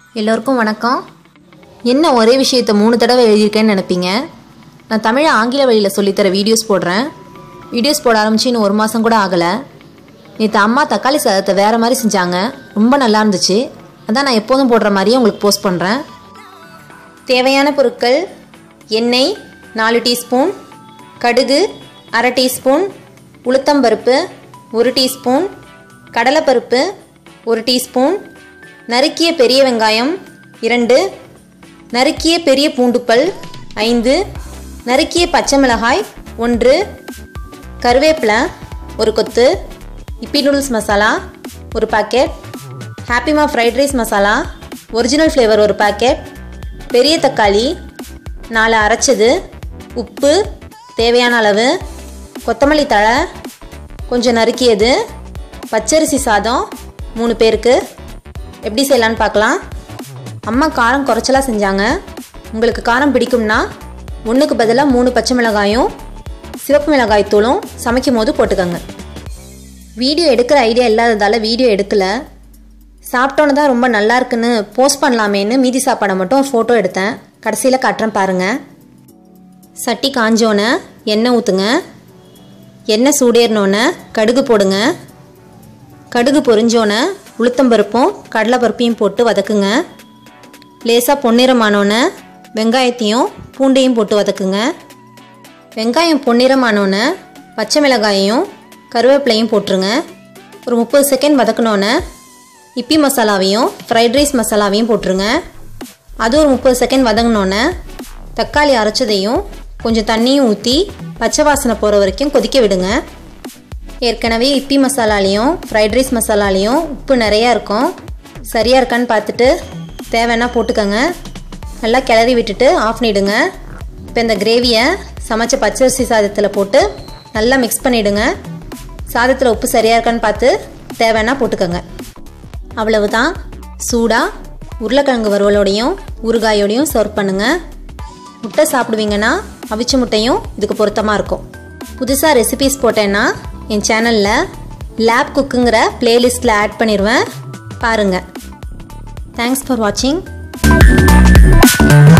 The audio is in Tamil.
எல்லோருக்கும் வணக்கம் என்ன ஒரே விஷயத்தை மூணு தடவை எழுதியிருக்கேன்னு நினைப்பீங்க நான் தமிழை ஆங்கில வழியில் சொல்லித்தர வீடியோஸ் போடுறேன் வீடியோஸ் போட ஆரம்பிச்சு இன்னும் ஒரு மாதம் கூட ஆகலை நேற்று அம்மா தக்காளி சாதத்தை வேறு மாதிரி செஞ்சாங்க ரொம்ப நல்லா இருந்துச்சு அதான் நான் எப்போதும் போடுற மாதிரியே உங்களுக்கு போஸ்ட் பண்ணுறேன் தேவையான பொருட்கள் எண்ணெய் நாலு டீஸ்பூன் கடுகு அரை டீஸ்பூன் உளுத்தம்பருப்பு ஒரு டீஸ்பூன் கடலைப்பருப்பு ஒரு டீஸ்பூன் நறுக்கிய பெரிய வெங்காயம் இரண்டு நறுக்கிய பெரிய பூண்டுப்பல் ஐந்து நறுக்கிய பச்சை மிளகாய் ஒன்று கருவேப்பிலை ஒரு கொத்து இப்பி நூடுல்ஸ் மசாலா ஒரு பாக்கெட் ஹாப்பிமா fried rice masala original flavour ஒரு பாக்கெட் பெரிய தக்காளி நாலு அரைச்சது உப்பு தேவையான அளவு கொத்தமல்லி தழை கொஞ்சம் நறுக்கியது பச்சரிசி சாதம் மூணு பேருக்கு எப்படி செய்யலான்னு பார்க்கலாம் அம்மா காரம் குறைச்சலாக செஞ்சாங்க உங்களுக்கு காரம் பிடிக்கும்னா ஒன்றுக்கு பதிலாக மூணு பச்சை மிளகாயும் சிவப்பு மிளகாய் தூளும் சமைக்கும் போது போட்டுக்கோங்க வீடியோ எடுக்கிற ஐடியா இல்லாததால் வீடியோ எடுக்கலை சாப்பிட்டோன்னு தான் ரொம்ப நல்லா இருக்குன்னு போஸ்ட் பண்ணலாமேன்னு மீதி சாப்பாடை மட்டும் ஃபோட்டோ எடுத்தேன் கடைசியில் காட்டுறேன் பாருங்கள் சட்டி காஞ்சோன்னே எண்ணெய் ஊற்றுங்க எண்ணெய் சூடேறினோன்னே கடுகு போடுங்க கடுகு பொரிஞ்சோன்னே உளுத்தம்பருப்பும் கடலைப்பருப்பையும் போட்டு வதக்குங்க லேசாக பொன்னிறமானோன்னே வெங்காயத்தையும் பூண்டையும் போட்டு வதக்குங்க வெங்காயம் பொன்னிறமானோன்னே பச்சை மிளகாயையும் கருவேப்பிலையும் போட்டுருங்க ஒரு முப்பது செகண்ட் வதக்குனோன்னே இப்பி மசாலாவையும் ஃப்ரைட் ரைஸ் மசாலாவையும் போட்டுருங்க அது ஒரு முப்பது செகண்ட் வதங்கினோன்னே தக்காளி அரைச்சதையும் கொஞ்சம் தண்ணியும் ஊற்றி பச்சை வாசனை போகிற வரைக்கும் கொதிக்க விடுங்க ஏற்கனவே இப்பி மசாலாலையும் ஃப்ரைட் ரைஸ் மசாலாலையும் உப்பு நிறையா இருக்கும் சரியாக இருக்கான்னு பார்த்துட்டு தேவைன்னா போட்டுக்கோங்க நல்லா கிளறி விட்டுட்டு ஆஃப் பண்ணிவிடுங்க இப்போ இந்த கிரேவியை சமைச்ச பச்சரிசி சாதத்தில் போட்டு நல்லா மிக்ஸ் பண்ணிவிடுங்க சாதத்தில் உப்பு சரியாக இருக்கான்னு பார்த்து தேவைன்னா போட்டுக்கோங்க அவ்வளவுதான் சூடாக உருளைக்கிழங்கு வறுவலோடையும் ஊறுகாயோடையும் சர்வ் பண்ணுங்கள் முட்டை சாப்பிடுவீங்கன்னா அவிச்ச முட்டையும் இதுக்கு பொருத்தமாக இருக்கும் புதுசாக ரெசிபீஸ் போட்டேன்னா என் சேனலில் லேப் குக்குங்கிற பிளேலிஸ்ட்டில் ஆட் பண்ணிடுவேன் பாருங்கள் தேங்க்ஸ் ஃபார் வாட்சிங்